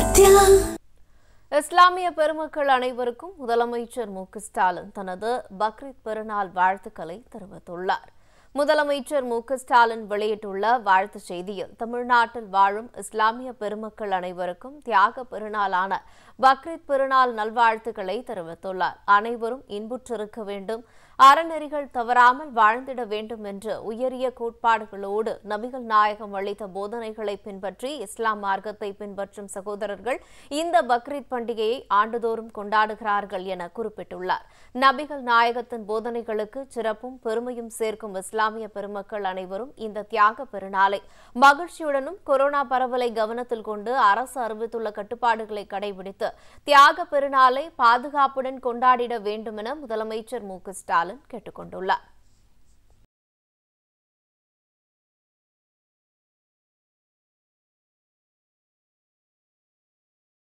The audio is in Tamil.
சத்யா இஸ்லாமிய பெருமக்கள் அனைவருக்கும் முதலமைச்சர் மு க ஸ்டாலின் தனது பக்ரீத் பெருநாள் வாழ்த்துக்களை தெரிவித்துள்ளார் முதலமைச்சர் மு க ஸ்டாலின் வெளியிட்டுள்ள வாழ்த்துச் செய்தியில் தமிழ்நாட்டில் வாழும் இஸ்லாமிய பெருமக்கள் அனைவருக்கும் தியாக பெருநாளான பக்ரீத் பெருநாள் நல்வாழ்த்துக்களை தெரிவித்துள்ளார் அனைவரும் இன்புற்றிருக்க வேண்டும் அறநெறிகள் தவறாமல் வாழ்ந்திட வேண்டும் என்று உயரிய கோட்பாடுகளோடு நபிகள் நாயகம் அளித்த போதனைகளை பின்பற்றி இஸ்லாம் மார்க்கத்தை பின்பற்றும் சகோதரர்கள் இந்த பக்ரீத் பண்டிகையை ஆண்டுதோறும் கொண்டாடுகிறார்கள் என குறிப்பிட்டுள்ளார் நபிகள் நாயகத்தின் போதனைகளுக்கு சிறப்பும் பெருமையும் சேர்க்கும் இஸ்லாமிய பெருமக்கள் அனைவரும் இந்த தியாக பெருநாளை மகிழ்ச்சியுடனும் கொரோனா பரவலை கவனத்தில் கொண்டு அரசு அறிவித்துள்ள கட்டுப்பாடுகளை கடைபிடித்து தியாக பெருநாளை பாதுகாப்புடன் கொண்டாடிட வேண்டும் என முதலமைச்சர் மு க ஸ்டாலின் கேட்டுக் கொண்டுள்ளார்